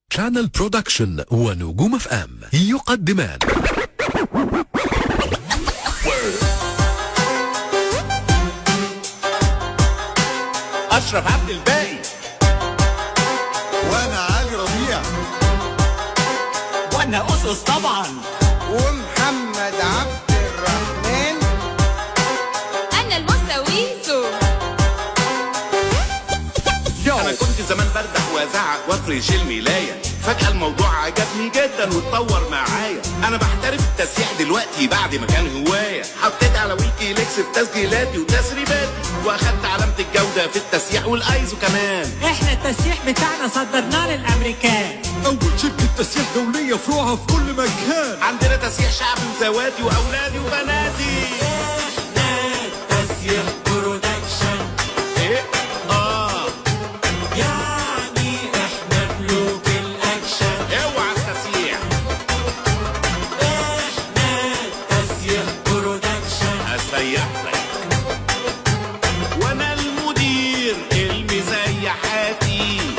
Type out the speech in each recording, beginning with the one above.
شانل برودكشن ونجوم اف ام يقدمان اشرف عبد الباقي وانا علي ربيع وانا اسس طبعا ومحمد عبد الرحمن أنا المستويزو انا كنت زمان بردح وازعق وافرش الملايه فجأة الموضوع عجبني جدا واتطور معايا انا بحترف التسييح دلوقتي بعد ما كان هواية حطيت على ويكي ليكس في تسجيلاتي وتسريباتي واخدت علامة الجودة في التسييح والايزو كمان احنا التسييح بتاعنا صدرناه للامريكان اول شركة تسييح دولية فروعها في كل مكان عندنا تسييح شعبي وزواتي واولادي وبناتي تسييح برودكشن ايه اه يعني احنا ملوك الاكشن اوعى التسييح احنا تسييح برودكشن اسيح لك وانا المدير المسيحاتي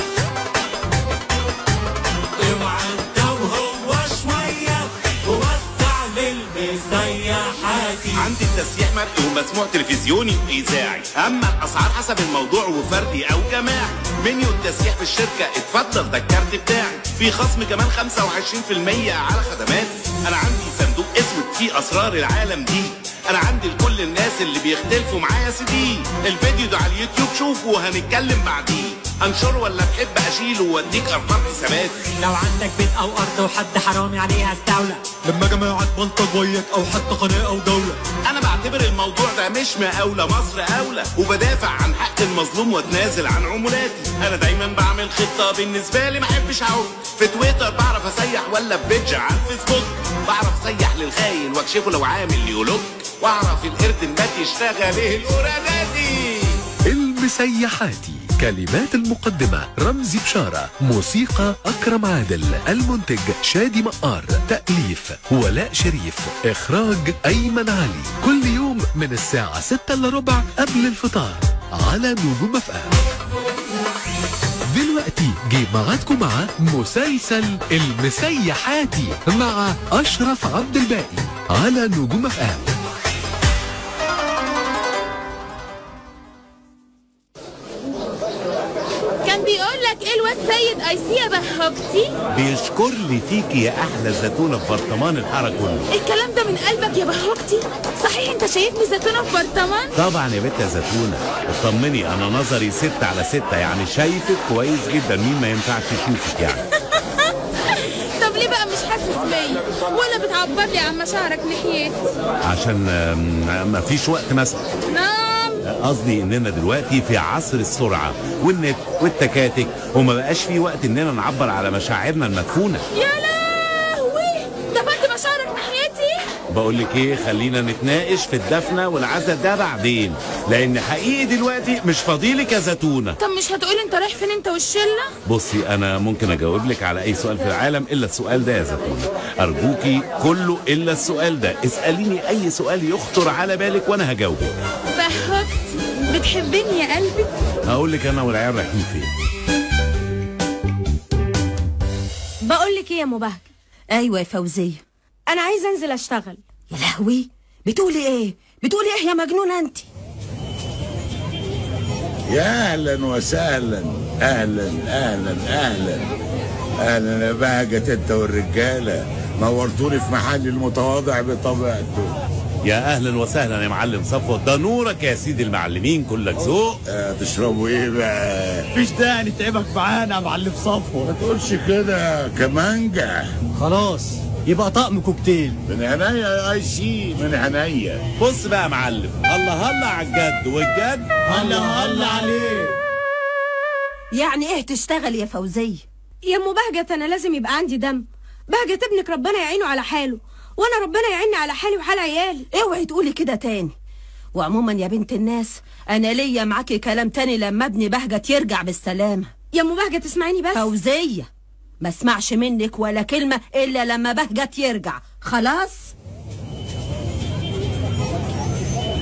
اوعى انت وهو شوية ووسع للمسيحاتي عندي التسييح مرئي ومسموع تلفزيوني واذاعي اما الاسعار حسب الموضوع وفردي او جماعي منيو التسييح في الشركه اتفضل ده الكارت بتاعي في خصم كمان 25% على خدماتي انا عندي صندوق اسود فيه اسرار العالم دي انا عندي لكل الناس اللي بيختلفوا معايا سي دي الفيديو ده على اليوتيوب شوفه وهنتكلم بعديه انشره ولا تحب اشيله واديك ارقام حساباتي لو عندك بيت او ارض وحد حرامي عليها استولى لما جماعة بلطج وياك او حتى قناة او دولة انا بعتبر الموضوع ده مش مقاولة مصر اولى وبدافع عن حق المظلوم واتنازل عن عمولاتي انا دايما بعمل خطة بالنسبة لي ما احبش اعوج في تويتر بعرف اسيح ولا في بيدج على الفيسبوك بعرف اسيح للخاين واكشفه لو عامل يولوك واعرف القرد المات يشتغل ايه القراداتي المسيحاتي كلمات المقدمة رمزي بشارة موسيقى أكرم عادل المنتج شادي مقار تأليف ولاء شريف إخراج أيمن علي كل يوم من الساعة 6 إلا ربع قبل الفطار على نجوم اف ام دلوقتي جه ميعادكم مع مسلسل المسيحاتي مع أشرف عبد الباقي على نجوم اف ام كان بيقول لك ايه الواد سيد ايسيا بهوجتي بيشكر لي فيكي يا احلى زيتونه في برطمان الحاره كله الكلام ده من قلبك يا بهوجتي صحيح انت شايفني زيتونه في برطمان طبعا يا بنت يا زيتونه اطمني انا نظري ستة على ستة يعني شايفك كويس جدا مين ما ينفعش يشوفك يعني طب ليه بقى مش حاسس بيا ولا بتعبر لي عن مشاعرك ناحيتي عشان آم، ما فيش وقت مثلا نعم قصدي اننا دلوقتي في عصر السرعه والنت والتكاتك وما بقاش في وقت اننا نعبر على مشاعرنا المدفونه يا لهوي دفنت مشاعرك ناحيتي بقول لك ايه خلينا نتناقش في الدفنه والعزا ده بعدين لان حقيقي دلوقتي مش فاضيلك يا زيتونه طب مش هتقول انت رايح فين انت والشله بصي انا ممكن اجاوب لك على اي سؤال في العالم الا السؤال ده يا زيتونه ارجوكي كله الا السؤال ده اساليني اي سؤال يخطر على بالك وانا هجاوبك بهوجتي بتحبني يا قلبي هقول لك انا والعيال رايحين فين بقول لك ايه يا مبهجة ايوه يا فوزيه انا عايزه انزل اشتغل يا لهوي بتقولي ايه بتقولي ايه يا مجنونه انت يا اهلا وسهلا اهلا اهلا اهلا اهلا يا بهجة انت والرجاله نورتوني في محلي المتواضع بطبيعته يا اهلا وسهلا يا معلم صفوت ده نورك يا سيدي المعلمين كلك ذوق آه تشربوا ايه بقى مفيش داعي نتعبك معانا يا معلم صفوة ما تقولش كده كمانجا خلاص يبقى طقم كوكتيل من عينيا يا اي سي من عينيا بص بقى يا معلم الله هلا على الجد والجد هلا هلا عليك يعني ايه تشتغل يا فوزيه يا ام بهجة انا لازم يبقى عندي دم بهجة ابنك ربنا يعينه على حاله وانا ربنا يعيني على حالي وحال عيالي اوعي تقولي كده تاني وعموما يا بنت الناس انا ليا معاكي كلام تاني لما ابني بهجت يرجع بالسلامه يا ام بهجة تسمعيني بس فوزيه ما اسمعش منك ولا كلمه الا لما بهجت يرجع خلاص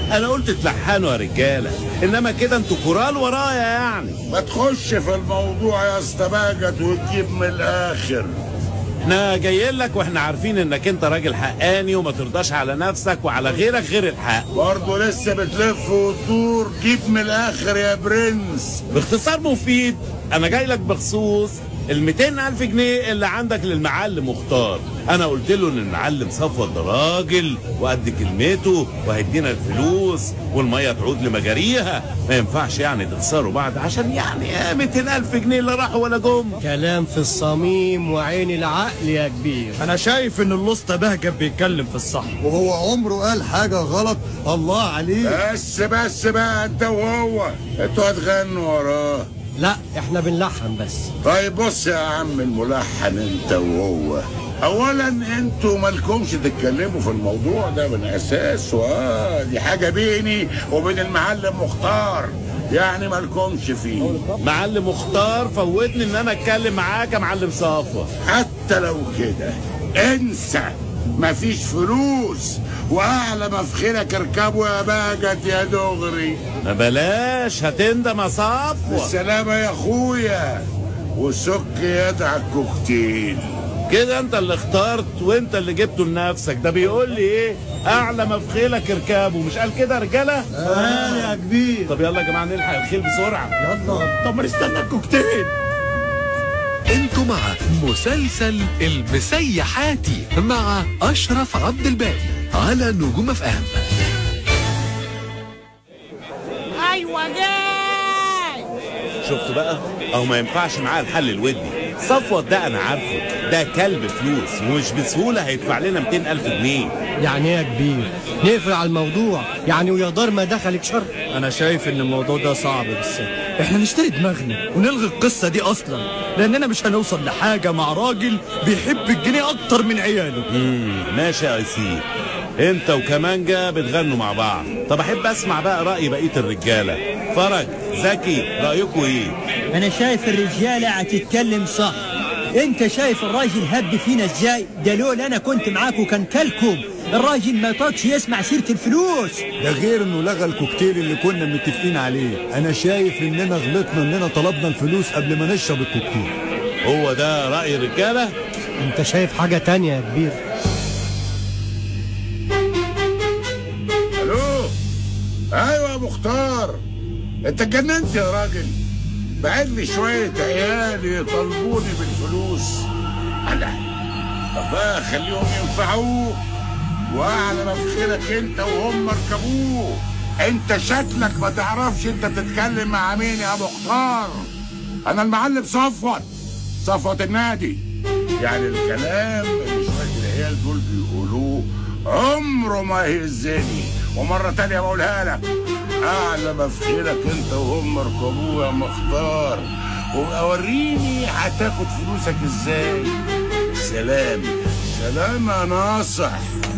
انا قلت تلحنوا يا رجاله انما كده انتوا كورال ورايا يعني ما تخش في الموضوع يا اسطى باجت وتجيب من الاخر احنا جايين لك واحنا عارفين انك انت راجل حقاني وما ترضاش على نفسك وعلى غيرك غير الحق برضه لسه بتلف وتدور جيب من الاخر يا برنس باختصار مفيد انا جاي لك بخصوص ال 200 الف جنيه اللي عندك للمعلم مختار انا قلت له ان المعلم صفوت ده راجل وقد كلمته وهيدينا الفلوس والميه تعود لمجاريها ما ينفعش يعني تخسروا بعض عشان يعني 200 الف جنيه اللي راحوا ولا جم كلام في الصميم وعين العقل يا كبير انا شايف ان الاسطى بهجت بيتكلم في الصح وهو عمره قال حاجة غلط الله عليه بس بس بقى انت وهو انتوا هتغنوا وراه لا احنا بنلحن بس طيب بص يا عم الملحن انت وهو اولا انتوا مالكمش تتكلموا في الموضوع ده من اساسه اه دي حاجه بيني وبين المعلم مختار يعني مالكمش فيه معلم مختار فوتني ان انا اتكلم معاك يا معلم صفوت حتى لو كده انسى مفيش فلوس واعلى مفخرك اركبه يا باجت يا دغري ما بلاش هتندم يا صفوت بالسلامه يا اخويا وسك يدعك كوكتيل كده انت اللي اخترت وانت اللي جبته لنفسك ده بيقول لي ايه اعلى مفخيلك اركبه مش قال كده يا رجاله آه يا كبير طب يلا يا جماعه نلحق الخيل بسرعه يلا طب ما نستنى الكوكتيل انتوا مع مسلسل المسيحاتي مع اشرف عبد الباقي على نجوم اف ام ايوه جاي شفت بقى اهو ما ينفعش معاه الحل الودي صفوت ده انا عارفه ده كلب فلوس ومش بسهوله هيدفع لنا 200 الف جنيه يعني ايه يا كبير نقفل على الموضوع يعني ويا دار ما دخلك شر انا شايف ان الموضوع ده صعب بس احنا نشتري دماغنا ونلغي القصه دي اصلا لاننا مش هنوصل لحاجه مع راجل بيحب الجنيه اكتر من عياله امم ماشي يا ايسير انت وكمانجا بتغنوا مع بعض طب احب اسمع بقى راي بقيه الرجاله فرج زكي رايكم ايه انا شايف الرجاله هتتكلم صح انت شايف الراجل هب فينا ازاي ده لولا انا كنت معاك وكان كلكم الراجل ما طاقش يسمع سيره الفلوس ده غير انه لغى الكوكتيل اللي كنا متفقين عليه انا شايف اننا غلطنا اننا طلبنا الفلوس قبل ما نشرب الكوكتيل هو ده راي الرجاله انت شايف حاجة تانية يا كبير الو ايوه يا مختار انت اتجننت يا راجل بعت لي شويه عيال يطالبوني بالفلوس الله طب بقى خليهم ينفعوك واعلى مفخرك انت وهم اركبوه انت شكلك ما تعرفش انت بتتكلم مع مين يا مختار انا المعلم صفوت صفوت النادي يعني الكلام اللي شويه العيال دول بيقولوه عمره ما يهزني ومرة تانية بقولها لك أعلى مفخرك أنت وهم اركبوه يا مختار وابقى وريني هتاخد فلوسك ازاي سلام سلام يا ناصح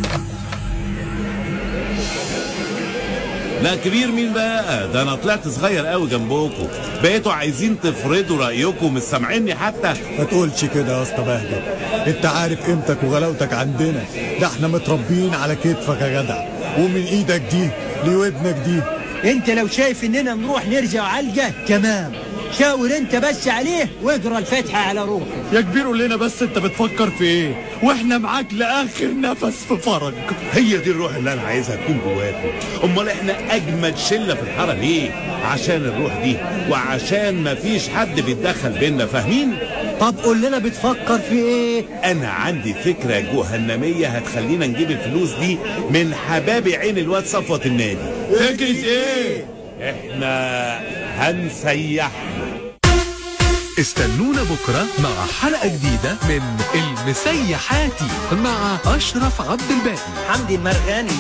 لا كبير مين بقى ده انا طلعت صغير قوي جنبكم بقيتوا عايزين تفرضوا رايكم مش سامعيني حتى ما تقولش كده يا اسطى بهجت انت عارف قيمتك وغلاوتك عندنا ده احنا متربيين على كتفك يا جدع ومن ايدك دي لودنك دي انت لو شايف اننا نروح نرجع علقه تمام شاور انت بس عليه واقرا الفاتحه على روحه يا كبير قول لنا بس انت بتفكر في ايه واحنا معاك لاخر نفس في فرج هي دي الروح اللي انا عايزها تكون جواكم امال احنا اجمد شله في الحاره ليه عشان الروح دي وعشان مفيش حد بيتدخل بينا فاهمين طب قول لنا بتفكر في ايه انا عندي فكره جهنميه هتخلينا نجيب الفلوس دي من حبابي عين الواد صفوت النادي فكره ايه احنا هنسيح استنونا بكرة مع حلقة جديدة من المسيحاتي مع أشرف عبد الباقي حمدي المرغني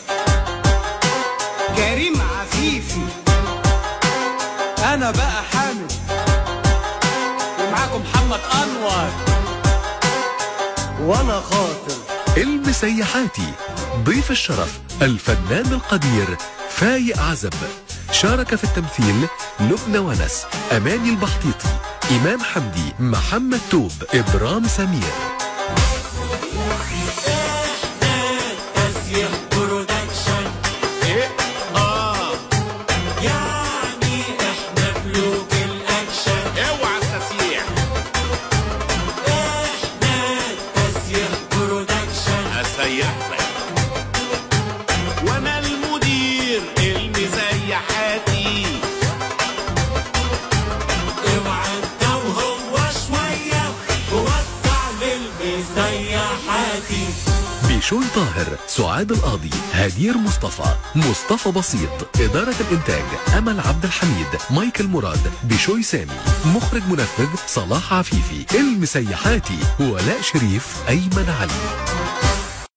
كريم عفيفي انا بقى حامد ومعاكم محمد انور وانا خاطر المسيحاتي ضيف الشرف الفنان القدير فايق عزب شارك في التمثيل لبنى ونس أماني البحطيطي إمام حمدي محمد توب إبرام سمير برودكشن سيحاتي بشوي طاهر سعاد القاضي هدير مصطفى مصطفى بسيط إدارة الإنتاج أمل عبد الحميد مايكل مراد بشوي سامي مخرج منفذ صلاح عفيفي المسيحاتي ولاء شريف أيمن علي